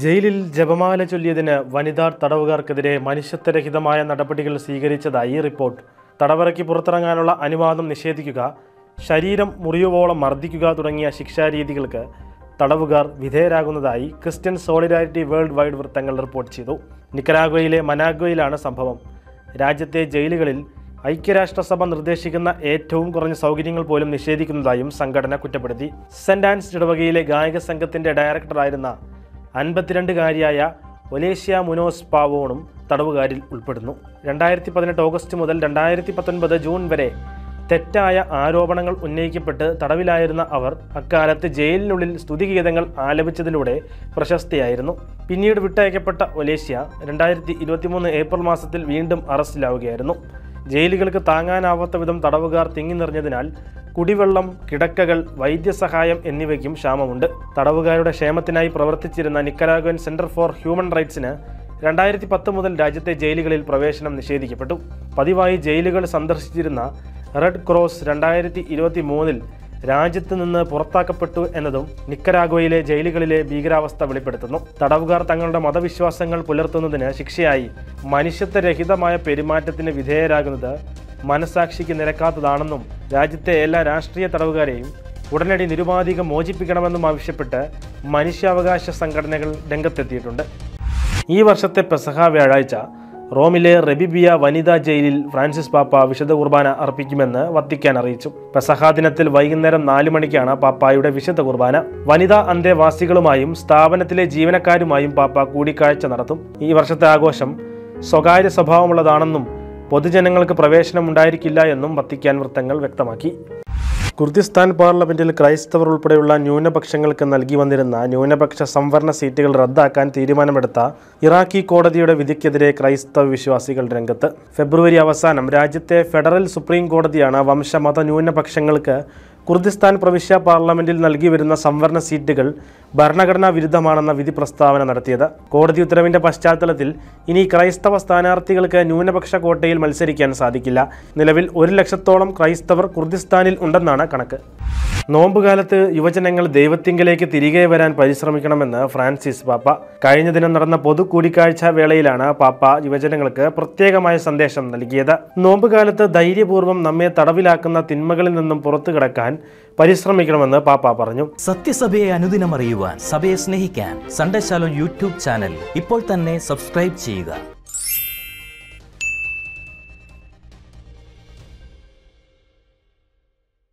ജയിലിൽ ജപമാല ചൊല്ലിയതിന് വനിതാ തടവുകാർക്കെതിരെ മനുഷ്യത്വരഹിതമായ നടപടികൾ സ്വീകരിച്ചതായി റിപ്പോർട്ട് തടവറയ്ക്ക് പുറത്തിറങ്ങാനുള്ള അനുവാദം നിഷേധിക്കുക ശരീരം മുറിയുവോളം മർദ്ദിക്കുക തുടങ്ങിയ ശിക്ഷാരീതികൾക്ക് തടവുകാർ വിധേയരാകുന്നതായി ക്രിസ്ത്യൻ സോളിഡാരിറ്റി വേൾഡ് വൈഡ് വൃത്തങ്ങൾ റിപ്പോർട്ട് ചെയ്തു നിക്കരാഗ്വയിലെ മനാഗ്വയിലാണ് സംഭവം രാജ്യത്തെ ജയിലുകളിൽ ഐക്യരാഷ്ട്രസഭ നിർദ്ദേശിക്കുന്ന ഏറ്റവും കുറഞ്ഞ സൗകര്യങ്ങൾ പോലും നിഷേധിക്കുന്നതായും സംഘടന കുറ്റപ്പെടുത്തി സെന്റ് ആൻസ് ഇടവകയിലെ ഗായക സംഘത്തിന്റെ ഡയറക്ടറായിരുന്ന അൻപത്തിരണ്ടുകാരിയായ ഒലേഷ്യ മുനോസ് പാവോണും തടവുകാരിൽ ഉൾപ്പെടുന്നു രണ്ടായിരത്തി പതിനെട്ട് ഓഗസ്റ്റ് മുതൽ രണ്ടായിരത്തി പത്തൊൻപത് ജൂൺ വരെ തെറ്റായ ആരോപണങ്ങൾ ഉന്നയിക്കപ്പെട്ട് തടവിലായിരുന്ന അവർ അക്കാലത്ത് ജയിലിനുള്ളിൽ സ്തുതിഗീതങ്ങൾ ആലപിച്ചതിലൂടെ പ്രശസ്തിയായിരുന്നു പിന്നീട് വിട്ടയക്കപ്പെട്ട ഒലേഷ്യ രണ്ടായിരത്തി ഇരുപത്തിമൂന്ന് ഏപ്രിൽ മാസത്തിൽ വീണ്ടും അറസ്റ്റിലാവുകയായിരുന്നു ജയിലുകൾക്ക് താങ്ങാനാവാത്ത വിധം തടവുകാർ തിങ്ങി നിറഞ്ഞതിനാൽ കുടിവെള്ളം കിടക്കകൾ വൈദ്യസഹായം എന്നിവയ്ക്കും ക്ഷാമമുണ്ട് തടവുകാരുടെ ക്ഷേമത്തിനായി പ്രവർത്തിച്ചിരുന്ന നിക്കരാഗ്വൻ സെന്റർ ഫോർ ഹ്യൂമൻ റൈറ്റ്സിന് രണ്ടായിരത്തി പത്ത് മുതൽ രാജ്യത്തെ ജയിലുകളിൽ പ്രവേശനം നിഷേധിക്കപ്പെട്ടു പതിവായി ജയിലുകൾ സന്ദർശിച്ചിരുന്ന റെഡ് ക്രോസ് രണ്ടായിരത്തി ഇരുപത്തി മൂന്നിൽ രാജ്യത്ത് നിന്ന് പുറത്താക്കപ്പെട്ടു എന്നതും നിക്കരാഗ്വയിലെ ജയിലുകളിലെ ഭീകരാവസ്ഥ വെളിപ്പെടുത്തുന്നു തടവുകാർ തങ്ങളുടെ മതവിശ്വാസങ്ങൾ പുലർത്തുന്നതിന് ശിക്ഷയായി മനുഷ്യത്വരഹിതമായ പെരുമാറ്റത്തിന് വിധേയരാകുന്നത് മനസാക്ഷിക്ക് നിരക്കാത്തതാണെന്നും രാജ്യത്തെ എല്ലാ രാഷ്ട്രീയ തടവുകാരെയും ഉടനടി നിരുപാധികം മോചിപ്പിക്കണമെന്നും ആവശ്യപ്പെട്ട് മനുഷ്യാവകാശ സംഘടനകൾ രംഗത്തെത്തിയിട്ടുണ്ട് ഈ വർഷത്തെ പെസഹ വ്യാഴാഴ്ച റോമിലെ റെബിബിയ വനിതാ ജയിലിൽ ഫ്രാൻസിസ് പാപ്പ വിശുദ്ധ കുർബാന അർപ്പിക്കുമെന്ന് വത്തിക്കാൻ അറിയിച്ചു പെസഹ ദിനത്തിൽ വൈകുന്നേരം നാല് മണിക്കാണ് പാപ്പായുടെ വിശുദ്ധ കുർബാന വനിതാ അന്തേവാസികളുമായും സ്ഥാപനത്തിലെ ജീവനക്കാരുമായും പാപ്പ കൂടിക്കാഴ്ച നടത്തും ഈ വർഷത്തെ ആഘോഷം സ്വകാര്യ സ്വഭാവമുള്ളതാണെന്നും പൊതുജനങ്ങൾക്ക് പ്രവേശനം ഉണ്ടായിരിക്കില്ല എന്നും വത്തിക്കാൻ വൃത്തങ്ങൾ വ്യക്തമാക്കി കുർദിസ്ഥാൻ പാർലമെന്റിൽ ക്രൈസ്തവർ ഉൾപ്പെടെയുള്ള ന്യൂനപക്ഷങ്ങൾക്ക് നൽകി വന്നിരുന്ന ന്യൂനപക്ഷ സംവരണ സീറ്റുകൾ റദ്ദാക്കാൻ തീരുമാനമെടുത്ത ഇറാഖി കോടതിയുടെ വിധിക്കെതിരെ ക്രൈസ്തവ വിശ്വാസികൾ രംഗത്ത് ഫെബ്രുവരി അവസാനം രാജ്യത്തെ ഫെഡറൽ സുപ്രീം കോടതിയാണ് വംശമത ന്യൂനപക്ഷങ്ങൾക്ക് കുർദിസ്ഥാൻ പ്രവിശ്യ പാർലമെന്റിൽ നൽകി വരുന്ന സംവരണ സീറ്റുകൾ ഭരണഘടനാ വിരുദ്ധമാണെന്ന വിധി പ്രസ്താവന നടത്തിയത് കോടതി ഉത്തരവിന്റെ പശ്ചാത്തലത്തിൽ ഇനി ക്രൈസ്തവ സ്ഥാനാർത്ഥികൾക്ക് ന്യൂനപക്ഷ കോട്ടയിൽ മത്സരിക്കാൻ സാധിക്കില്ല നിലവിൽ ഒരു ലക്ഷത്തോളം ക്രൈസ്തവർ കുർദിസ്ഥാനിൽ ഉണ്ടെന്നാണ് കണക്ക് നോമ്പുകാലത്ത് യുവജനങ്ങൾ ദൈവത്തിങ്കലേക്ക് തിരികെ വരാൻ പരിശ്രമിക്കണമെന്ന് ഫ്രാൻസിസ് പാപ്പ കഴിഞ്ഞ ദിനം നടന്ന പൊതു കൂടിക്കാഴ്ച വേളയിലാണ് പാപ്പ യുവജനങ്ങൾക്ക് പ്രത്യേകമായ സന്ദേശം നൽകിയത് നോമ്പുകാലത്ത് ധൈര്യപൂർവ്വം നമ്മെ തടവിലാക്കുന്ന തിന്മകളിൽ നിന്നും പുറത്തു കിടക്കാൻ പരിശ്രമിക്കണമെന്ന് പാപ്പ പറഞ്ഞു സത്യസഭയെ അനുദിനം അറിയുവാൻ സഭയെ സ്നേഹിക്കാൻ സൺഡേ ശാലോ യൂട്യൂബ് ചാനൽ ഇപ്പോൾ തന്നെ സബ്സ്ക്രൈബ് ചെയ്യുക